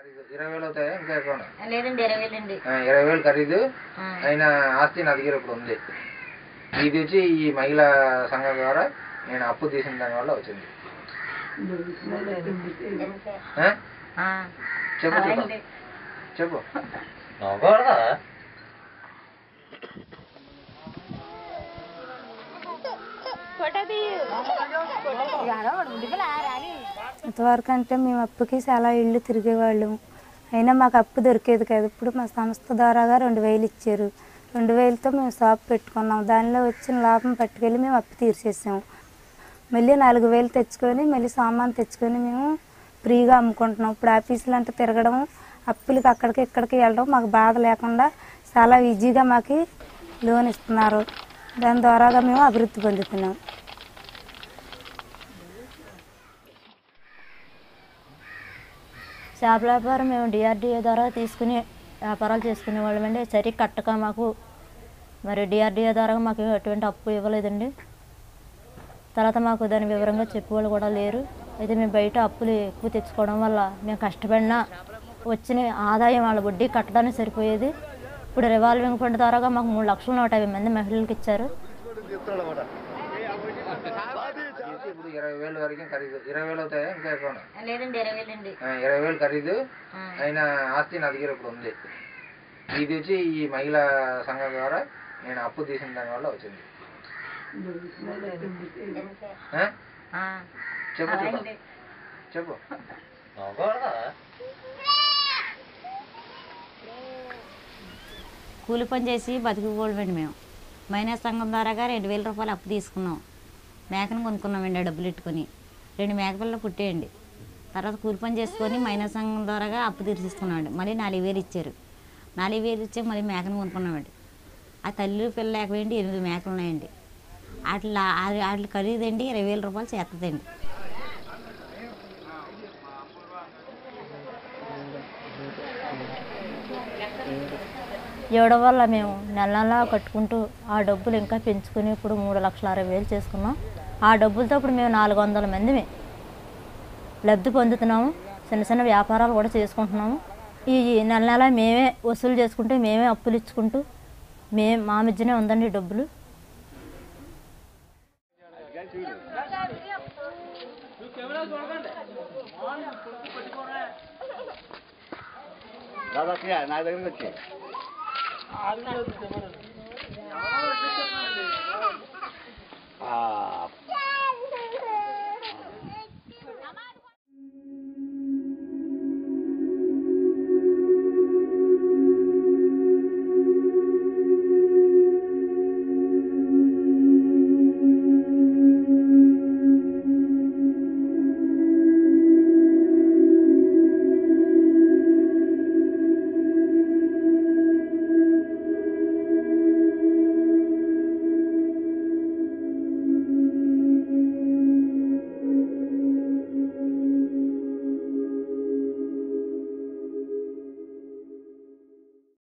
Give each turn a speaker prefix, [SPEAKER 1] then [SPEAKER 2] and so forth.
[SPEAKER 1] ఖరీదు ఇరవై వేలు అవుతాయా ఇంకా ఎక్కువ
[SPEAKER 2] లేదండి ఇరవై వేలండి
[SPEAKER 1] ఇరవై వేలు ఖరీదు
[SPEAKER 2] ఆ.
[SPEAKER 1] అయిన ఆస్తి నా దగ్గర ఇప్పుడు ఉంది ఇది వచ్చి ఈ మహిళా సంఘం ద్వారా నేను అప్పు తీసిన దాని వల్ల వచ్చింది ఆ?
[SPEAKER 2] ఆ.
[SPEAKER 1] చెప్పు చూద్దాం.
[SPEAKER 2] అలాగే.
[SPEAKER 1] చెప్పు
[SPEAKER 3] ఇంతవరకు అంటే మేము అప్పుకి చాలా ఇళ్ళు తిరిగేవాళ్ళం అయినా మాకు అప్పు దొరికేది కాదు ఇప్పుడు మా సంస్థ ద్వారాగా రెండు వేలు ఇచ్చారు రెండు వేలతో మేము షాప్ పెట్టుకున్నాం దానిలో వచ్చిన లాభం పట్టుకెళ్ళి మేము అప్పు తీర్చేసాము మళ్ళీ నాలుగు వేలు తెచ్చుకొని మళ్ళీ సామాన్ తెచ్చుకొని మేము ఫ్రీగా అమ్ముకుంటున్నాం ఇప్పుడు ఆఫీసులు అంటే తిరగడం అప్పులకి అక్కడికి ఇక్కడికి వెళ్ళడం మాకు బాధ లేకుండా చాలా ఈజీగా మాకు లోన్ ఇస్తున్నారు దాని ద్వారాగా మేము అభివృద్ధి పొందుతున్నాం
[SPEAKER 2] చేపల వ్యాపారం మేము డిఆర్డిఏ ద్వారా తీసుకుని వ్యాపారాలు చేసుకునే వాళ్ళమండి సరి కట్టక మాకు మరి డిఆర్డిఏ ద్వారా మాకు ఎటువంటి అప్పు ఇవ్వలేదండి తర్వాత మాకు దాని వివరంగా చెప్పేవాళ్ళు కూడా లేరు అయితే మేము బయట అప్పులు ఎక్కువ తెచ్చుకోవడం వల్ల మేము కష్టపడిన వచ్చిన ఆదాయం వాళ్ళ వడ్డీ కట్టడానికి సరిపోయేది ఇప్పుడు రివాల్వింగ్ ఫండ్ ద్వారాగా మాకు మూడు లక్షల నూట యాభై మంది మహిళలకు ఇచ్చారు
[SPEAKER 1] ఇప్పుడు ఇరవై వేలు వరకు ఖరీదు ఇరవై వేలు అవుతాయా ఇంకా ఎక్కువ
[SPEAKER 2] లేదండి ఇరవై వేలండి
[SPEAKER 1] ఇరవై వేలు ఖరీదు అయిన ఆస్తి నా దగ్గర ఇప్పుడు ఉంది ఇది వచ్చి ఈ మహిళా సంఘం ద్వారా నేను అప్పు తీసిన దాని వల్ల వచ్చింది ఆ? చెప్పు చూద్దాం. చెప్పు
[SPEAKER 2] కూలి పని చేసి బతికిపోవడమండి మేము మైనస్ సంఘం ద్వారాగా రెండు వేల రూపాయలు అప్పు తీసుకున్నాం మేకను కొనుక్కున్నామండి ఆ డబ్బులు పెట్టుకొని రెండు మేకపిల్లలు పుట్టేయండి తర్వాత కూలి పని చేసుకొని మైనస్ సంఘం ద్వారాగా అప్పు తీర్చేసుకున్నామండి మళ్ళీ నాలుగు వేలు ఇచ్చారు నాలుగు వేలు ఇచ్చి మళ్ళీ మేకను కొనుక్కున్నామండి ఆ తల్లి పిల్ల లేకపోయింది ఎనిమిది మేకలు ఉన్నాయండి వాటిలో వాటి ఖరీదండి ఇరవై వేల రూపాయలు చేస్తుందండి ఇవ్వడం వల్ల మేము నెల నెలా కట్టుకుంటూ ఆ డబ్బులు ఇంకా పెంచుకుని ఇప్పుడు మూడు లక్షల అరవై వేలు చేసుకున్నాం ఆ డబ్బులతో ఇప్పుడు మేము నాలుగు వందల మంది లబ్ధి పొందుతున్నాము చిన్న చిన్న వ్యాపారాలు కూడా చేసుకుంటున్నాము ఈ నెల నెల మేమే వసూలు చేసుకుంటూ మేమే అప్పులు ఇచ్చుకుంటూ మే మా మధ్యనే ఉందండి ఈ డబ్బులు
[SPEAKER 4] నా దగ్గరికి వచ్చి